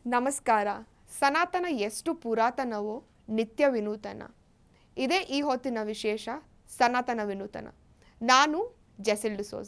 ನಮಸ್ಕಾರ ಸನಾತನ ಎಷ್ಟು ಪುರಾತನವೋ ನಿತ್ಯ ವಿನೂತನ ಇದೇ ಈ ಹೊತ್ತಿನ ವಿಶೇಷ ಸನಾತನ ವಿನೂತನ ನಾನು ಜೆಸಿಲ್ ಡಿಸೋಜ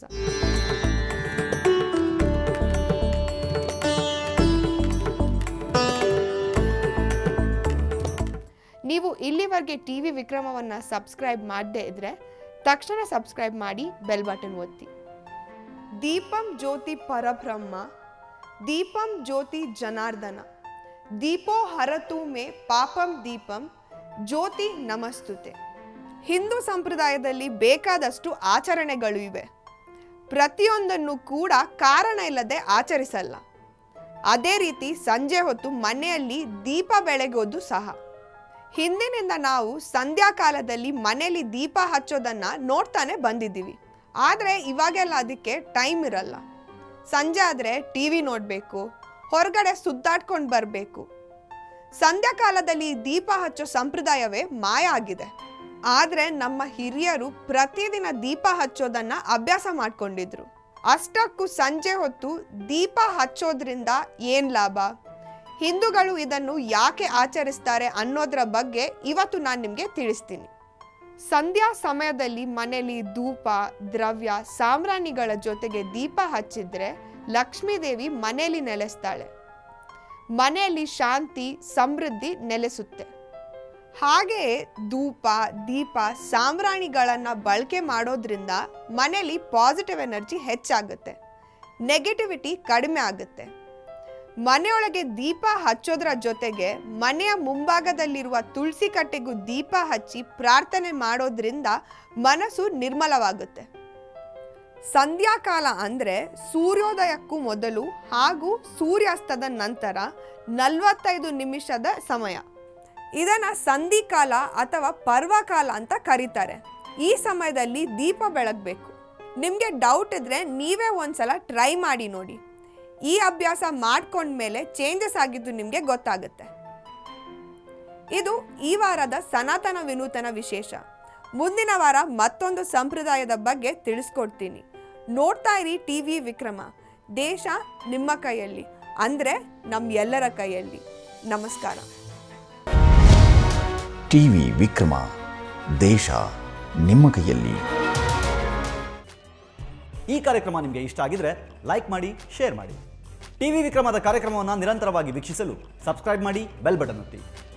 ನೀವು ಇಲ್ಲಿವರೆಗೆ ಟಿ ವಿ ವಿಕ್ರಮವನ್ನು ಸಬ್ಸ್ಕ್ರೈಬ್ ಮಾಡದೇ ಇದ್ರೆ ತಕ್ಷಣ ಸಬ್ಸ್ಕ್ರೈಬ್ ಮಾಡಿ ಬೆಲ್ ಬಟನ್ ಒತ್ತಿ ದೀಪಂ ಜ್ಯೋತಿ ಪರಬ್ರಹ್ಮ ದೀಪಂ ಜ್ಯೋತಿ ಜನಾರ್ದನ ದೀಪೋ ಹರತು ಮೇ ಪಾಪಂ ದೀಪಂ ಜ್ಯೋತಿ ನಮಸ್ತುತೆ ಹಿಂದೂ ಸಂಪ್ರದಾಯದಲ್ಲಿ ಬೇಕಾದಷ್ಟು ಆಚರಣೆಗಳು ಇವೆ ಪ್ರತಿಯೊಂದನ್ನು ಕೂಡ ಕಾರಣ ಇಲ್ಲದೆ ಆಚರಿಸಲ್ಲ ಅದೇ ರೀತಿ ಸಂಜೆ ಹೊತ್ತು ಮನೆಯಲ್ಲಿ ದೀಪ ಬೆಳಗೋದು ಸಹ ಹಿಂದಿನಿಂದ ನಾವು ಸಂಧ್ಯಾಕಾಲದಲ್ಲಿ ಮನೆಯಲ್ಲಿ ದೀಪ ಹಚ್ಚೋದನ್ನ ನೋಡ್ತಾನೆ ಬಂದಿದ್ದೀವಿ ಆದರೆ ಇವಾಗೆಲ್ಲ ಅದಕ್ಕೆ ಟೈಮ್ ಇರಲ್ಲ ಸಂಜೆ ಆದರೆ ಟಿ ವಿ ನೋಡಬೇಕು ಹೊರಗಡೆ ಸುತ್ತಾಡ್ಕೊಂಡು ಬರಬೇಕು ಸಂಧ್ಯಾಕಾಲದಲ್ಲಿ ದೀಪ ಹಚ್ಚೋ ಸಂಪ್ರದಾಯವೇ ಮಾಯ ಆಗಿದೆ ಆದರೆ ನಮ್ಮ ಹಿರಿಯರು ಪ್ರತಿದಿನ ದೀಪ ಹಚ್ಚೋದನ್ನ ಅಭ್ಯಾಸ ಮಾಡ್ಕೊಂಡಿದ್ರು ಅಷ್ಟಕ್ಕೂ ಸಂಜೆ ಹೊತ್ತು ದೀಪ ಹಚ್ಚೋದ್ರಿಂದ ಏನ್ ಲಾಭ ಹಿಂದೂಗಳು ಇದನ್ನು ಯಾಕೆ ಆಚರಿಸ್ತಾರೆ ಅನ್ನೋದ್ರ ಬಗ್ಗೆ ಇವತ್ತು ನಾನು ನಿಮಗೆ ತಿಳಿಸ್ತೀನಿ ಸಂಧ್ಯಾ ಸಮಯದಲ್ಲಿ ಮನೆಯಲ್ಲಿ ಧೂಪ ದ್ರವ್ಯ ಸಾಮ್ರಾಣಿಗಳ ಜೊತೆಗೆ ದೀಪ ಹಚ್ಚಿದ್ರೆ ಲಕ್ಷ್ಮೀದೇವಿ ಮನೆಯಲ್ಲಿ ನೆಲೆಸ್ತಾಳೆ ಮನೆಯಲ್ಲಿ ಶಾಂತಿ ಸಮೃದ್ಧಿ ನೆಲೆಸುತ್ತೆ ಹಾಗೆಯೇ ಧೂಪ ದೀಪ ಸಾಮ್ರಾಣಿಗಳನ್ನು ಬಳಕೆ ಮಾಡೋದ್ರಿಂದ ಮನೆಯಲ್ಲಿ ಪಾಸಿಟಿವ್ ಎನರ್ಜಿ ಹೆಚ್ಚಾಗುತ್ತೆ ನೆಗೆಟಿವಿಟಿ ಕಡಿಮೆ ಆಗುತ್ತೆ ಮನೆಯೊಳಗೆ ದೀಪ ಹಚ್ಚೋದ್ರ ಜೊತೆಗೆ ಮನೆಯ ಮುಂಭಾಗದಲ್ಲಿರುವ ತುಳಸಿ ಕಟ್ಟೆಗೂ ದೀಪ ಹಚ್ಚಿ ಪ್ರಾರ್ಥನೆ ಮಾಡೋದ್ರಿಂದ ಮನಸ್ಸು ನಿರ್ಮಲವಾಗುತ್ತೆ ಸಂಧ್ಯಾಕಾಲ ಅಂದರೆ ಸೂರ್ಯೋದಯಕ್ಕೂ ಮೊದಲು ಹಾಗೂ ಸೂರ್ಯಾಸ್ತದ ನಂತರ ನಲವತ್ತೈದು ನಿಮಿಷದ ಸಮಯ ಇದನ್ನು ಸಂಧಿಕಾಲ ಅಥವಾ ಪರ್ವಕಾಲ ಅಂತ ಕರೀತಾರೆ ಈ ಸಮಯದಲ್ಲಿ ದೀಪ ಬೆಳಗಬೇಕು ನಿಮಗೆ ಡೌಟ್ ಇದ್ರೆ ನೀವೇ ಒಂದ್ಸಲ ಟ್ರೈ ಮಾಡಿ ನೋಡಿ ಈ ಅಭ್ಯಾಸ ಮಾಡ್ಕೊಂಡ್ಮೇಲೆ ಚೇಂಜಸ್ ಆಗಿದ್ದು ನಿಮಗೆ ಗೊತ್ತಾಗುತ್ತೆ ಇದು ಈ ವಾರದ ಸನಾತನ ವಿನೂತನ ವಿಶೇಷ ಮುಂದಿನ ವಾರ ಮತ್ತೊಂದು ಸಂಪ್ರದಾಯದ ಬಗ್ಗೆ ತಿಳಿಸ್ಕೊಡ್ತೀನಿ ನೋಡ್ತಾ ಇರಿ ಟಿ ವಿ ವಿಕ್ರಮ ದೇಶ ನಿಮ್ಮ ಕೈಯಲ್ಲಿ ಅಂದರೆ ನಮ್ಮ ಎಲ್ಲರ ಕೈಯಲ್ಲಿ ನಮಸ್ಕಾರ ಟಿವಿ ವಿಕ್ರಮ ದೇಶ ನಿಮ್ಮ ಕೈಯಲ್ಲಿ ಈ ಕಾರ್ಯಕ್ರಮ ನಿಮಗೆ ಇಷ್ಟ ಆಗಿದ್ರೆ ಲೈಕ್ ಮಾಡಿ ಶೇರ್ ಮಾಡಿ ಟಿವಿ ವಿಕ್ರಮದ ಕಾರ್ಯಕ್ರಮವನ್ನು ನಿರಂತರವಾಗಿ ವೀಕ್ಷಿಸಲು ಸಬ್ಸ್ಕ್ರೈಬ್ ಮಾಡಿ ಬೆಲ್ ಬಟನ್ ಒತ್ತಿ